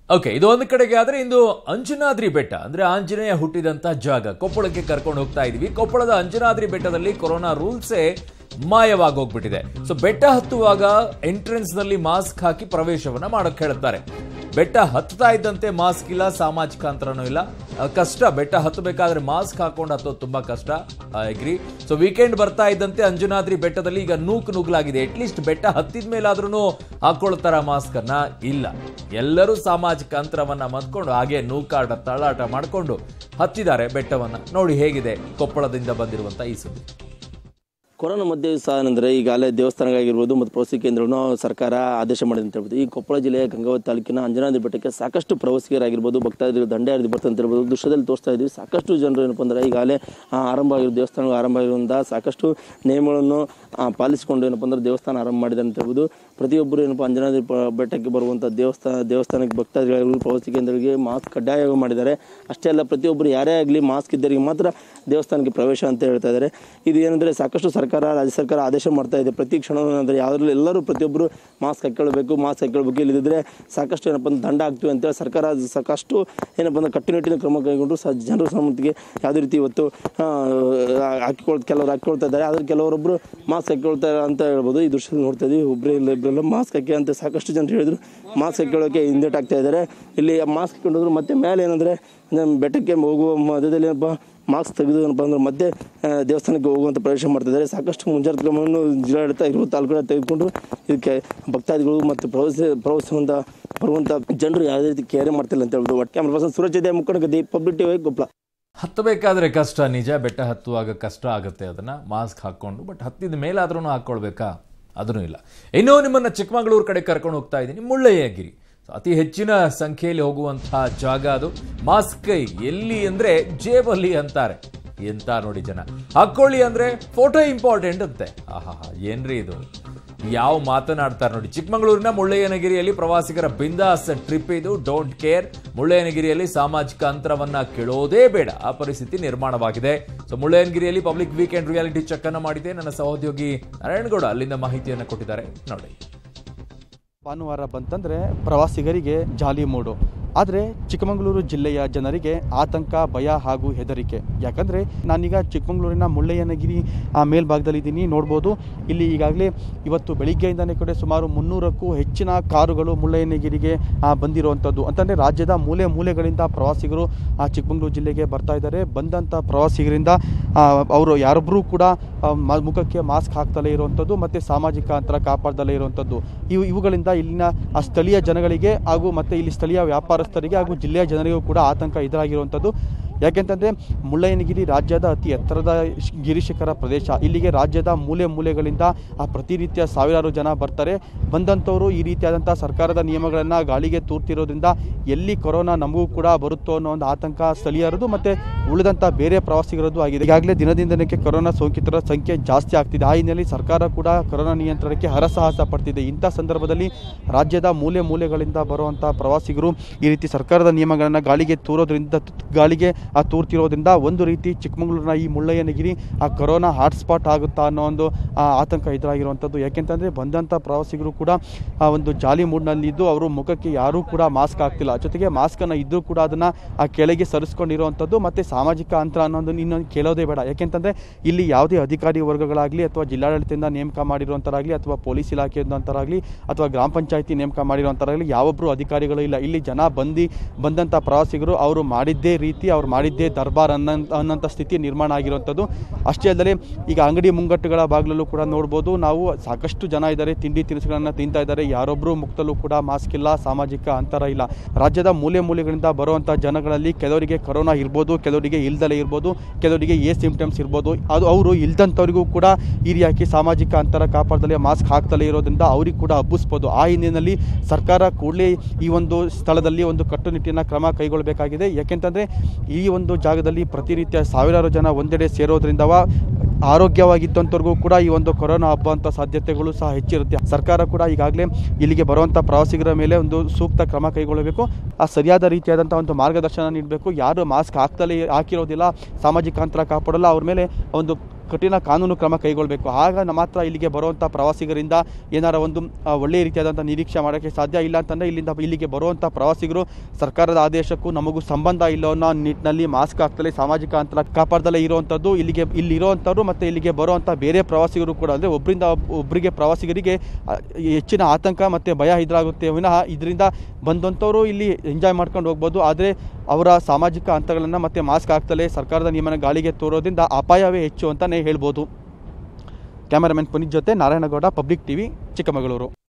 okay ಇದು ಒಂದು ಕಡೆಗೆ ಆದ್ರೆ ಇಂದು ಅಂಜನಾದ್ರಿ ಬೆಟ್ಟ ಅಂದ್ರೆ ಆಂಜನೇಯ ಹುಟ್ಟಿದಂತ ಜಾಗ ಕೊಪ್ಪಳಕ್ಕೆ ಕರ್ಕೊಂಡು ಹೋಗ್ತಾ ಇದೀವಿ ಕೊಪ್ಪಳದ ಅಂಜನಾದ್ರಿ ಬೆಟ್ಟದಲ್ಲಿ ಕೊರೋನಾ ರೂಲ್ಸೇ ಮಾಯವಾಗಿ ಹೋಗ್ಬಿಟ್ಟಿದೆ ಸೊ ಬೆಟ್ಟ ಹತ್ತುವಾಗ ಎಂಟ್ರೆನ್ಸ್ ನಲ್ಲಿ ಮಾಸ್ಕ್ ಹಾಕಿ ಪ್ರವೇಶವನ್ನ ಮಾಡಕ್ ಹೇಳ್ತಾರೆ ಬೆಟ್ಟ ಹತ್ತುತ್ತಾ ಇದ್ದಂತೆ ಮಾಸ್ಕ್ ಇಲ್ಲ ಸಾಮಾಜಿಕ ಅಂತರನೂ ಇಲ್ಲ ಆ, ಕಷ್ಟ ಬೆಟ್ಟ ಹತ್ತಬೇಕಾದ್ರೆ ಮಾಸ್ಕ್ ಹಾಕೊಂಡು ಹತ್ತೋದು ತುಂಬಾ ಕಷ್ಟ ಅಗ್ರಿ ಸೊ ವೀಕೆಂಡ್ ಬರ್ತಾ ಇದ್ದಂತೆ ಅಂಜನಾದ್ರಿ ಬೆಟ್ಟದಲ್ಲಿ ಈಗ ನೂಕು ನುಗ್ಲಾಗಿದೆ ಅಟ್ಲೀಸ್ಟ್ ಬೆಟ್ಟ ಹತ್ತಿದ ಮೇಲಾದ್ರೂ ಹಾಕೊಳ್ತಾರ ಮಾಸ್ಕ್ ಅನ್ನ ಇಲ್ಲ ಎಲ್ಲರೂ ಸಾಮಾಜಿಕ ಅಂತರವನ್ನ ಮತ್ಕೊಂಡು ಹಾಗೆ ನೂಕಾಟ ತಳ್ಳಾಟ ಮಾಡ್ಕೊಂಡು ಹತ್ತಿದ್ದಾರೆ ಬೆಟ್ಟವನ್ನ ನೋಡಿ ಹೇಗಿದೆ ಕೊಪ್ಪಳದಿಂದ ಬಂದಿರುವಂತ ಈ ಸುದ್ದಿ ಕೊರೋನಾ ಮಧ್ಯೆ ಸಹ ಏನಂದರೆ ಈಗಾಗಲೇ ದೇವಸ್ಥಾನಗಳಾಗಿರ್ಬೋದು ಮತ್ತು ಪ್ರವಾಸಿ ಕೇಂದ್ರವನ್ನು ಸರ್ಕಾರ ಆದೇಶ ಮಾಡಿದೆ ಅಂತ ಹೇಳ್ಬೋದು ಈ ಕೊಪ್ಪಳ ಜಿಲ್ಲೆಯ ಗಂಗಾವತಿ ತಾಲೂಕಿನ ಅಂಜನಾದ್ರಿ ಬೆಟ್ಟಕ್ಕೆ ಸಾಕಷ್ಟು ಪ್ರವಾಸಿಗರಾಗಿರ್ಬೋದು ಭಕ್ತಾದಿಗಳು ದಂಡೆ ಹರಿದು ಬರ್ತಾರೆ ಅಂತ ಹೇಳ್ಬೋದು ದೃಶ್ಯದಲ್ಲಿ ತೋರಿಸ್ತಾ ಇದ್ದೀವಿ ಸಾಕಷ್ಟು ಜನರು ಏನಪ್ಪ ಅಂದರೆ ಈಗಾಗಲೇ ಆ, ಆರಂಭ ಆಗಿರೋ ದೇವಸ್ಥಾನಗಳು ಆರಂಭ ಆಗಿರೋದ್ರಿಂದ ಸಾಕಷ್ಟು ನಿಯಮಗಳನ್ನು ಆ, ಪಾಲಿಸಿಕೊಂಡು ಏನಪ್ಪ ಅಂದ್ರೆ ದೇವಸ್ಥಾನ ಆರಂಭ ಮಾಡಿದೆ ಅಂತ ಹೇಳ್ಬೋದು ಪ್ರತಿಯೊಬ್ಬರು ಏನಪ್ಪ ಅಂಜನಾದ್ರಿ ಪ- ಬೆಟ್ಟಕ್ಕೆ ಬರುವಂಥ ದೇವಸ್ಥಾನ ದೇವಸ್ಥಾನಕ್ಕೆ ಭಕ್ತಾದಿಗಳಿಗೂ ಪ್ರವಾಸಿ ಕೇಂದ್ರಗಳಿಗೆ ಮಾಸ್ಕ್ ಕಡ್ಡಾಯವಾಗಿ ಮಾಡಿದ್ದಾರೆ ಅಷ್ಟೇ ಅಲ್ಲ ಪ್ರತಿಯೊಬ್ಬರು ಯಾರೇ ಆಗಲಿ ಮಾಸ್ಕ್ ಇದ್ದವರಿಗೆ ಮಾತ್ರ ದೇವಸ್ಥಾನಕ್ಕೆ ಪ್ರವೇಶ ಅಂತ ಹೇಳ್ತಾ ಇದ್ದಾರೆ ಇದು ಏನಂದರೆ ಸಾಕಷ್ಟು ಸರ್ಕಾರ ರಾಜ್ಯ ಸರ್ಕಾರ ಆದೇಶ ಮಾಡ್ತಾ ಇದೆ ಪ್ರತಿ ಕ್ಷಣ ಅಂದರೆ ಯಾವುದ್ರಲ್ಲಿ ಎಲ್ಲರೂ ಪ್ರತಿಯೊಬ್ಬರು ಮಾಸ್ಕ್ ಹಾಕ್ಕೊಳ್ಬೇಕು ಮಾಸ್ಕ್ ಹಾಕ್ಕೊಳ್ಬೇಕು ಇಲ್ಲದಿದ್ದರೆ ಸಾಕಷ್ಟು ಏನಪ್ಪ ಅಂದ್ರೆ ದಂಡ ಆಗ್ತೀವಿ ಅಂತೇಳಿ ಸರ್ಕಾರ ಅದು ಸಾಕಷ್ಟು ಏನಪ್ಪ ಅಂದ್ರೆ ಕಟ್ಟುನಿಟ್ಟಿನ ಕ್ರಮ ಕೈಗೊಂಡು ಸ ಜನರ ಸಮ್ಮತಿಗೆ ಯಾವುದೇ ರೀತಿ ಇವತ್ತು ಆ, ಹಾಕಿಕೊಳ್ ಕೆಲವರು ಹಾಕ್ಕೊಳ್ತಾ ಇದ್ದಾರೆ ಆದರೆ ಕೆಲವರೊಬ್ಬರು ಮಾಸ್ಕ್ ಹಾಕ್ಕೊಳ್ತಾ ಅಂತ ಹೇಳ್ಬೋದು ಈ ದೃಶ್ಯ ನೋಡ್ತಾ ಇದ್ದೀವಿ ಒಬ್ಬರೇ ಇಲ್ಲ ಇಬ್ಬರೆಲ್ಲ ಮಾಸ್ಕ್ ಹಾಕಿ ಅಂತ ಸಾಕಷ್ಟು ಜನರು ಹೇಳಿದ್ರು ಮಾಸ್ಕ್ ಹಾಕೊಳ್ಳೋಕೆ ಹಿಂದೇಟಾಗ್ತಾ ಇದ್ದಾರೆ ಇಲ್ಲಿ ಮಾಸ್ಕ್ ಹಾಕೊಂಡ್ರು ಮತ್ತೆ ಮೇಲೆ ಏನಂದರೆ ನಮ್ಮ ಬೆಟ್ಟಕ್ಕೆ ಹೋಗುವ ಮಧ್ಯದಲ್ಲಿ ಏನಪ್ಪ ಮಾಸ್ಕ್ ತೆಗೆದು ಏನಪ್ಪ ಅಂದ್ರೆ ಮತ್ತೆ ಆ, ದೇವಸ್ಥಾನಕ್ಕೆ ಹೋಗುವಂಥ ಪ್ರವೇಶ ಮಾಡ್ತಿದ್ದಾರೆ ಸಾಕಷ್ಟು ಮುಂಜಾಗ್ರತಾ ಕ್ರಮವನ್ನು ಜಿಲ್ಲಾಡಳಿತ ಇರುವ ತಾಲೂಕು ತೆಗೆದುಕೊಂಡು ಇದಕ್ಕೆ ಭಕ್ತಾದಿಗಳು ಮತ್ತು ಪ್ರವಾಸ ಪ್ರವಾಸವಂತ ಬರುವಂಥ ಜನರು ಯಾವುದೇ ರೀತಿ ಕೇರೆ ಮಾಡ್ತಿಲ್ಲ ಅಂತ ಹೇಳ್ಬೋದು ಒಟ್ಟು ಕ್ಯಾಮ್ರಾ ಪರ್ಸನ್ ಸುರಕ್ಷತೆ ಇದೆ ಮುಖಂಡ ಪಬ್ಲಿಕ್ ಟಿವಿ ಕೊಪ್ಪಳ ಹತ್ತಬೇಕಾದ್ರೆ ಕಷ್ಟ ನಿಜ ಬೆಟ್ಟ ಹತ್ತುವಾಗ ಕಷ್ಟ ಆಗುತ್ತೆ ಅದನ್ನ ಮಾಸ್ಕ್ ಹಾಕೊಂಡು ಬಟ್ ಹತ್ತಿದ ಮೇಲಾದ್ರೂ ಹಾಕೊಳ್ಬೇಕಾ ಅದೂ ಇಲ್ಲ ಇನ್ನೂ ನಿಮ್ಮನ್ನ ಚಿಕ್ಕಮಗಳೂರು ಕಡೆ ಕರ್ಕೊಂಡು ಹೋಗ್ತಾ ಇದ್ದೀನಿ ಮುಳ್ಳಯ್ಯಗಿರಿ So, ಅತಿ ಹೆಚ್ಚಿನ ಸಂಖ್ಯೆಯಲ್ಲಿ ಹೋಗುವಂತಹ ಜಾಗ ಅದು ಮಾಸ್ಕ್ ಎಲ್ಲಿ ಅಂದ್ರೆ ಜೇಬಲ್ಲಿ ಅಂತಾರೆ ಎಂತ ನೋಡಿ ಜನ ಹಾಕೊಳ್ಳಿ ಅಂದ್ರೆ ಫೋಟೋ ಇಂಪಾರ್ಟೆಂಟ್ ಅಂತೆ ಆಹಾ ಏನ್ರಿ ಇದು ಯಾವ ಮಾತನಾಡ್ತಾರೆ ನೋಡಿ ಚಿಕ್ಕಮಗಳೂರಿನ ಮುಳ್ಳಯ್ಯನಗಿರಿಯಲ್ಲಿ ಪ್ರವಾಸಿಗರ ಬಿಂದಾಸ್ ಟ್ರಿಪ್ ಇದು ಡೋಂಟ್ ಕೇರ್ ಮುಳ್ಳಯ್ಯನಗಿರಿಯಲ್ಲಿ ಸಾಮಾಜಿಕ ಅಂತರವನ್ನ ಕೆಳೋದೇ ಬೇಡ ಆ ಪರಿಸ್ಥಿತಿ ನಿರ್ಮಾಣವಾಗಿದೆ ಸೊ ಮುಳ್ಳಯ್ಯನಗಿರಿಯಲ್ಲಿ ಪಬ್ಲಿಕ್ ವೀಕೆಂಡ್ ರಿಯಾಲಿಟಿ ಚೆಕ್ ಅನ್ನ ಮಾಡಿದೆ ನನ್ನ ಸಹೋದ್ಯೋಗಿ ನಾರಾಯಣಗೌಡ ಅಲ್ಲಿಂದ ಮಾಹಿತಿಯನ್ನು ಕೊಟ್ಟಿದ್ದಾರೆ ನೋಡಿ ಭಾನುವಾರ ಬಂತಂದರೆ ಪ್ರವಾಸಿಗರಿಗೆ ಜಾಲಿ ಮೂಡು ಆದರೆ ಚಿಕ್ಕಮಗಳೂರು ಜಿಲ್ಲೆಯ ಜನರಿಗೆ ಆತಂಕ ಭಯ ಹಾಗೂ ಹೆದರಿಕೆ ಯಾಕಂದರೆ ನಾನೀಗ ಚಿಕ್ಕಮಗಳೂರಿನ ಮುಳ್ಳಯ್ಯನಗಿರಿ ಆ ಮೇಲ್ಭಾಗದಲ್ಲಿದ್ದೀನಿ ನೋಡ್ಬೋದು ಇಲ್ಲಿ ಈಗಾಗಲೇ ಇವತ್ತು ಬೆಳಿಗ್ಗೆಯಿಂದನೇ ಕೂಡ ಸುಮಾರು ಮುನ್ನೂರಕ್ಕೂ ಹೆಚ್ಚಿನ ಕಾರುಗಳು ಮುಳ್ಳಯ್ಯನಗಿರಿಗೆ ಆ, ಬಂದಿರುವಂಥದ್ದು ಅಂತಂದರೆ ರಾಜ್ಯದ ಮೂಲೆ ಮೂಲೆಗಳಿಂದ ಪ್ರವಾಸಿಗರು ಆ ಚಿಕ್ಕಮಗಳೂರು ಜಿಲ್ಲೆಗೆ ಬರ್ತಾ ಇದ್ದಾರೆ ಬಂದಂಥ ಪ್ರವಾಸಿಗರಿಂದ ಆ, ಅವರು ಯಾರೊಬ್ಬರೂ ಕೂಡ ಆ, ಮ- ಮುಖಕ್ಕೆ ಮಾಸ್ಕ್ ಹಾಕ್ತಲೇ ಇರುವಂಥದ್ದು ಮತ್ತು ಸಾಮಾಜಿಕ ಅಂತರ ಕಾಪಾಡ್ದಲೇ ಇರುವಂಥದ್ದು ಇವು ಇವುಗಳಿಂದ ಇಲ್ಲಿನ ಆ ಸ್ಥಳೀಯ ಜನಗಳಿಗೆ ಹಾಗೂ ಮತ್ತು ಇಲ್ಲಿ ಸ್ಥಳೀಯ ವ್ಯಾಪಾರಸ್ಥರಿಗೆ ಹಾಗೂ ಜಿಲ್ಲೆಯ ಜನರಿಗೂ ಕೂಡ ಆತಂಕ ಎದುರಾಗಿರುವಂಥದ್ದು ಯಾಕೆಂತಂದರೆ ಮುಳ್ಳಯ್ಯನಗಿರಿ ರಾಜ್ಯದ ಅತಿ ಎತ್ತರದ ಶ್- ಗಿರಿಶಿಖರ ಪ್ರದೇಶ ಇಲ್ಲಿಗೆ ರಾಜ್ಯದ ಮೂಲೆ ಮೂಲೆಗಳಿಂದ ಆ ಪ್ರತಿನಿತ್ಯ ಸಾವಿರಾರು ಜನ ಬರ್ತಾರೆ ಬಂದಂಥವರು ಈ ರೀತಿಯಾದಂಥ ಸರ್ಕಾರದ ನಿಯಮಗಳನ್ನು ಗಾಳಿಗೆ ತೂರ್ತಿರೋದ್ರಿಂದ ಎಲ್ಲಿ ಕೊರೋನಾ ನಮಗೂ ಕೂಡ ಬರುತ್ತೋ ಅನ್ನೋ ಒಂದು ಆತಂಕ ಸ್ಥಳೀಯರದು ಮತ್ತು ಉಳಿದಂಥ ಬೇರೆ ಪ್ರವಾಸಿಗರದ್ದು ಆಗಿದೆ ಈಗಾಗಲೇ ದಿನದಿಂದ ದಿನಕ್ಕೆ ಕೊರೋನಾ ಸೋಂಕಿತರ ಸಂಖ್ಯೆ ಜಾಸ್ತಿ ಆಗ್ತಿದೆ ಆ ಹಿನ್ನೆಲೆಯಲ್ಲಿ ಸರ್ಕಾರ ಕೂಡ ಕೊರೋನಾ ನಿಯಂತ್ರಣಕ್ಕೆ ಹರಸಾಹಸ ಪಡ್ತಿದೆ ಇಂಥ ಸಂದರ್ಭದಲ್ಲಿ ರಾಜ್ಯದ ಮೂಲೆ ಮೂಲೆಗಳಿಂದ ಬರುವಂಥ ಪ್ರವಾಸಿಗರು ಈ ರೀತಿ ಸರ್ಕಾರದ ನಿಯಮಗಳನ್ನು ಗಾಳಿಗೆ ತೂರೋದ್ರಿಂದ ಗಾಳಿಗೆ ಆ ತೂರ್ತಿರೋದ್ರಿಂದ ಒಂದು ರೀತಿ ಚಿಕ್ಕಮಗಳೂರಿನ ಈ ಮುಳ್ಳಯ್ಯನಗಿರಿ ಆ ಕೊರೋನಾ ಹಾಟ್ಸ್ಪಾಟ್ ಆಗುತ್ತಾ ಅನ್ನೋ ಒಂದು ಆ, ಆತಂಕ ಎದುರಾಗಿರುವಂಥದ್ದು ಯಾಕೆಂತಂದರೆ ಬಂದಂಥ ಪ್ರವಾಸಿಗರು ಕೂಡ ಆ ಒಂದು ಜಾಲಿ ಮೂಡ್ನಲ್ಲಿದ್ದು ಅವರು ಮುಖಕ್ಕೆ ಯಾರೂ ಕೂಡ ಮಾಸ್ಕ್ ಹಾಕ್ತಿಲ್ಲ ಜೊತೆಗೆ ಮಾಸ್ಕನ್ನು ಇದ್ದರೂ ಕೂಡ ಅದನ್ನು ಆ ಕೆಳಗೆ ಸರಿಸ್ಕೊಂಡಿರುವಂಥದ್ದು ಮತ್ತು ಸಾಮಾಜಿಕ ಅಂತರ ಅನ್ನೋದು ಇನ್ನೊಂದು ಕೇಳೋದೇ ಬೇಡ ಯಾಕೆಂತಂದರೆ ಇಲ್ಲಿ ಯಾವುದೇ ಅಧಿಕಾರಿ ವರ್ಗಗಳಾಗಲಿ ಅಥವಾ ಜಿಲ್ಲಾಡಳಿತದಿಂದ ನೇಮಕ ಮಾಡಿರುವಂಥರಾಗಲಿ ಅಥವಾ ಪೊಲೀಸ್ ಇಲಾಖೆಯಂಥರಾಗಲಿ ಅಥವಾ ಗ್ರಾಮ ಪಂಚಾಯತಿ ನೇಮಕ ಮಾಡಿರುವಂಥರಾಗಲಿ ಯಾವೊಬ್ಬರು ಅಧಿಕಾರಿಗಳು ಇಲ್ಲ ಇಲ್ಲಿ ಜನ ಬಂದು ಬಂದಂಥ ಪ್ರವಾಸಿಗರು ಅವರು ಮಾಡಿದ್ದೇ ರೀತಿ ಅವ್ರು ಮಾಡಿದ್ದೇ ದರ್ಬಾರ್ ಅನ್ನೋ ಅನ್ನೋಂಥ ಸ್ಥಿತಿ ನಿರ್ಮಾಣ ಆಗಿರುವಂಥದ್ದು ಅಷ್ಟೇ ಅಲ್ಲದೆ ಈಗ ಅಂಗಡಿ ಮುಂಗಟ್ಟುಗಳ ಬಾಗಿಲಲ್ಲೂ ಕೂಡ ನೋಡ್ಬೋದು ನಾವು ಸಾಕಷ್ಟು ಜನ ಇದ್ದಾರೆ ತಿಂಡಿ ತಿನಿಸುಗಳನ್ನು ತಿಂತಾ ಇದ್ದಾರೆ ಯಾರೊಬ್ಬರು ಮುಕ್ತಲ್ಲೂ ಕೂಡ ಮಾಸ್ಕ್ ಇಲ್ಲ ಸಾಮಾಜಿಕ ಅಂತರ ಇಲ್ಲ ರಾಜ್ಯದ ಮೂಲೆ ಮೂಲೆಗಳಿಂದ ಬರುವಂಥ ಜನಗಳಲ್ಲಿ ಕೆಲವರಿಗೆ ಕೊರೋನಾ ಇರ್ಬೋದು ಕೆಲವರಿಗೆ ಇಲ್ದಲೇ ಇರ್ಬೋದು ಕೆಲವರಿಗೆ ಎ ಸಿಂಪ್ಟಮ್ಸ್ ಇರ್ಬೋದು ಅದು ಅವರು ಇಲ್ದಂಥವ್ರಿಗೂ ಕೂಡ ಈ ರೀತಿ ಸಾಮಾಜಿಕ ಅಂತರ ಕಾಪಾಡ್ದಲೇ ಮಾಸ್ಕ್ ಹಾಕ್ತಲೇ ಇರೋದ್ರಿಂದ ಅವ್ರಿಗೆ ಕೂಡ ಹಬ್ಬಿಸ್ಬೋದು ಆ ಹಿನ್ನೆಲೆಯಲ್ಲಿ ಸರ್ಕಾರ ಕೂಡಲೇ ಈ ಒಂದು ಸ್ಥಳದಲ್ಲಿ ಒಂದು ಕಟ್ಟುನಿಟ್ಟಿನ ಕ್ರಮ ಕೈಗೊಳ್ಳಬೇಕಾಗಿದೆ ಯಾಕೆಂತಂದರೆ ಈ ಒಂದು ಜಾಗದಲ್ಲಿ ಪ್ರತಿನಿತ್ಯ ಸಾವಿರಾರು ಜನ ಒಂದೆಡೆ ಸೇರೋದ್ರಿಂದವ ಆರೋಗ್ಯವಾಗಿದ್ದಂಥವ್ರಿಗೂ ಕೂಡ ಈ ಒಂದು ಕೊರೋನಾ ಹಬ್ಬುವಂಥ ಸಾಧ್ಯತೆಗಳು ಸಹ ಹೆಚ್ಚಿರುತ್ತೆ ಸರ್ಕಾರ ಕೂಡ ಈಗಾಗಲೇ ಇಲ್ಲಿಗೆ ಬರುವಂಥ ಪ್ರವಾಸಿಗರ ಮೇಲೆ ಒಂದು ಸೂಕ್ತ ಕ್ರಮ ಕೈಗೊಳ್ಳಬೇಕು ಆ ಸರಿಯಾದ ರೀತಿಯಾದಂಥ ಒಂದು ಮಾರ್ಗದರ್ಶನ ನೀಡಬೇಕು ಯಾರು ಮಾಸ್ಕ್ ಹಾಕ್ತಲೇ ಹಾಕಿರೋದಿಲ್ಲ ಸಾಮಾಜಿಕ ಅಂತರ ಕಾಪಾಡಲ್ಲ ಅವ್ರ ಮೇಲೆ ಒಂದು ಕಠಿಣ ಕಾನೂನು ಕ್ರಮ ಕೈಗೊಳ್ಳಬೇಕು ಆಗ ನ- ಮಾತ್ರ ಇಲ್ಲಿಗೆ ಬರುವಂಥ ಪ್ರವಾಸಿಗರಿಂದ ಏನಾರ ಒಂದು ಆ, ಒಳ್ಳೆಯ ರೀತಿಯಾದಂಥ ನಿರೀಕ್ಷೆ ಮಾಡೋಕ್ಕೆ ಸಾಧ್ಯ ಇಲ್ಲ ಅಂತಂದರೆ ಇಲ್ಲಿಂದ ಇಲ್ಲಿಗೆ ಬರುವಂಥ ಪ್ರವಾಸಿಗರು ಸರ್ಕಾರದ ಆದೇಶಕ್ಕೂ ನಮಗೂ ಸಂಬಂಧ ಇಲ್ಲ ಅನ್ನೋ ನಿಟ್ಟಿನಲ್ಲಿ ಮಾಸ್ಕ್ ಹಾಕ್ತಲೇ ಸಾಮಾಜಿಕ ಅಂತರ ಕಾಪಾಡ್ದಲೇ ಇರುವಂಥದ್ದು ಇಲ್ಲಿಗೆ ಇಲ್ಲಿರುವಂಥವ್ರು ಮತ್ತು ಇಲ್ಲಿಗೆ ಬರುವಂಥ ಬೇರೆ ಪ್ರವಾಸಿಗರು ಕೂಡ ಅಂದರೆ ಒಬ್ಬರಿಂದ ಒಬ್ಬರಿಗೆ ಪ್ರವಾಸಿಗರಿಗೆ ಆ, ಹೆಚ್ಚಿನ ಆತಂಕ ಮತ್ತು ಭಯ ಎದುರಾಗುತ್ತೆ ವಿನಃ ಇದರಿಂದ ಬಂದಂಥವರು ಇಲ್ಲಿ ಎಂಜಾಯ್ ಮಾಡ್ಕೊಂಡು ಹೋಗ್ಬೋದು ಆದರೆ ಅವರ ಸಾಮಾಜಿಕ ಅಂತರಗಳನ್ನು ಮತ್ತು ಮಾಸ್ಕ್ ಹಾಕ್ತಲೇ ಸರ್ಕಾರದ ನಿಯಮನ ಗಾಳಿಗೆ ತೋರೋದ್ರಿಂದ ಅಪಾಯವೇ ಹೆಚ್ಚು ಅಂತಲೇ ಹೇಳ್ಬೋದು ಕ್ಯಾಮರಾಮನ್ ಪುನೀತ್ ಜೊತೆ ನಾರಾಯಣಗೌಡ ಪಬ್ಲಿಕ್ ಟಿವಿ ಚಿಕ್ಕಮಗಳೂರು